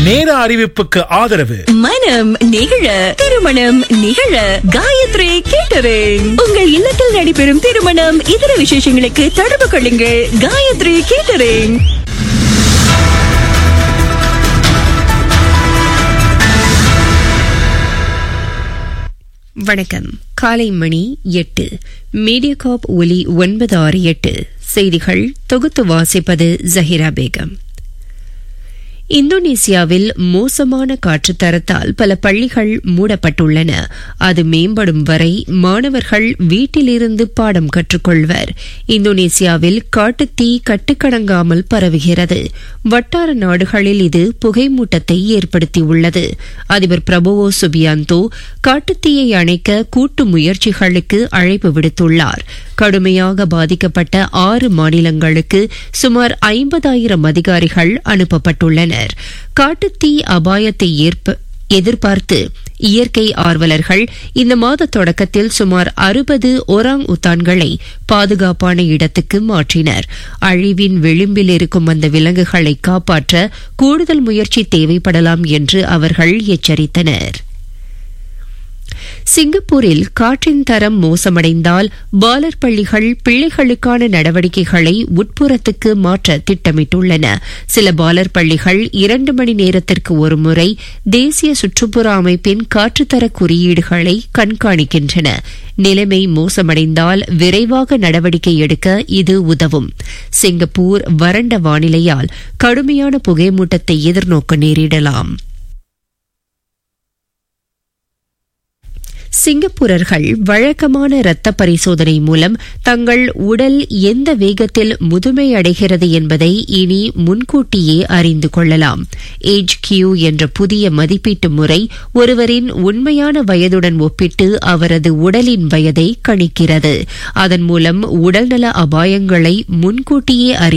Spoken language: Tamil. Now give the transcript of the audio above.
நேர அறிவிப்புக்கு ஆதரவு மனம் நிகழ திருமணம் நிகழ காயத்ரி கேட்டரிங் உங்கள் இல்லத்தில் நடைபெறும் திருமணம் இதர விசேஷங்களுக்கு தொடர்பு கொள்ளுங்கள் காயத்ரி கேட்டரிங் வணக்கம் காலை மணி எட்டு மீடியாகாப் ஒலி ஒன்பது ஆறு எட்டு செய்திகள் தொகுத்து வாசிப்பது ஜஹிரா பேகம் இந்தோனேசியாவில் மோசமான காற்றுத் தரத்தால் பல பள்ளிகள் மூடப்பட்டுள்ளன அது மேம்படும் வரை மாணவர்கள் வீட்டிலிருந்து பாடம் கற்றுக்கொள்வர் இந்தோனேசியாவில் காட்டுத்தீ கட்டுக்கடங்காமல் பரவுகிறது வட்டார நாடுகளில் இது புகைமூட்டத்தை ஏற்படுத்தியுள்ளது அதிபர் பிரபோவோ சுபியாந்தோ காட்டுத்தீயை அணைக்க கூட்டு முயற்சிகளுக்கு அழைப்பு விடுத்துள்ளார் கடுமையாக பாதிக்கப்பட்ட ஆறு மாநிலங்களுக்கு சுமார் ஐம்பதாயிரம் அதிகாரிகள் அனுப்பப்பட்டுள்ளனர் காட்டுத்தீ அபாயத்தை ஏற்ப எதிர்பார்த்து இயற்கை ஆர்வலர்கள் இந்த மாத தொடக்கத்தில் சுமார் அறுபது ஒராங் உத்தான்களை பாதுகாப்பான இடத்துக்கு மாற்றினர் அழிவின் விளிம்பில் இருக்கும் அந்த விலங்குகளை காப்பாற்ற கூடுதல் முயற்சி தேவைப்படலாம் என்று அவர்கள் எச்சரித்தனர் சிங்கப்பூரில் காற்றின் தரம் மோசமடைந்தால் பாலர் பள்ளிகள் பிள்ளைகளுக்கான நடவடிக்கைகளை உட்புறத்துக்கு மாற்ற திட்டமிட்டுள்ளன சில பாலர் பள்ளிகள் இரண்டு மணி நேரத்திற்கு ஒருமுறை தேசிய சுற்றுப்புற அமைப்பின் காற்றுத்தர குறியீடுகளை கண்காணிக்கின்றன நிலைமை மோசமடைந்தால் விரைவாக நடவடிக்கை எடுக்க இது உதவும் சிங்கப்பூர் வறண்ட வானிலையால் கடுமையான புகைமூட்டத்தை எதிர்நோக்க நேரிடலாம் சிங்கப்பூரர்கள் வழக்கமான இரத்த பரிசோதனை மூலம் தங்கள் உடல் எந்த வேகத்தில் முதுமை அடைகிறது என்பதை இனி முன்கூட்டியே அறிந்து கொள்ளலாம் ஏஜ் கியூ என்ற புதிய மதிப்பீட்டு முறை ஒருவரின் உண்மையான வயதுடன் ஒப்பிட்டு அவரது உடலின் வயதை கணிக்கிறது அதன் மூலம் உடல்நல அபாயங்களை முன்கூட்டியே அறி